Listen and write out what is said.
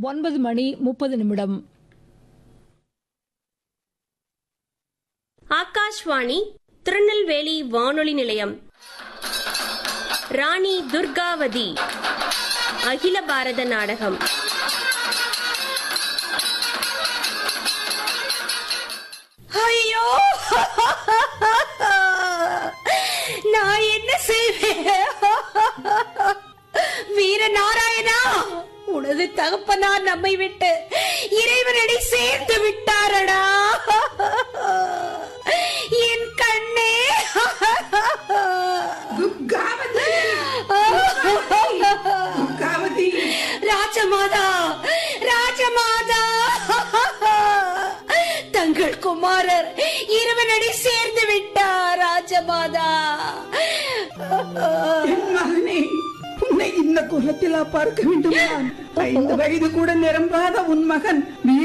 ஒன்பது மணி முப்பது நிமிடம் ஆகாஷ்வாணி திருநெல்வேலி வானொலி நிலையம் ராணி துர்காவதி அகில பாரத நாடகம் ஐயோ நான் என்ன செய்வேன் வீர நாராயணா உனது தகப்பனார் நம்மை விட்டு இறைவனடி சேர்ந்து விட்டாரடா என் கண்ணே துர்காவதி துர்காவதி ராஜமாதா ராஜமாதா தங்கள் குமாரர் இறைவனடி சேர்ந்து விட்டார் ராஜமாதா என் மகனே உன்னை இந்த குலத்திலா பார்க்க வேண்டும் நான் ஐந்து வயது கூட நிரம்பாத உன் மகன்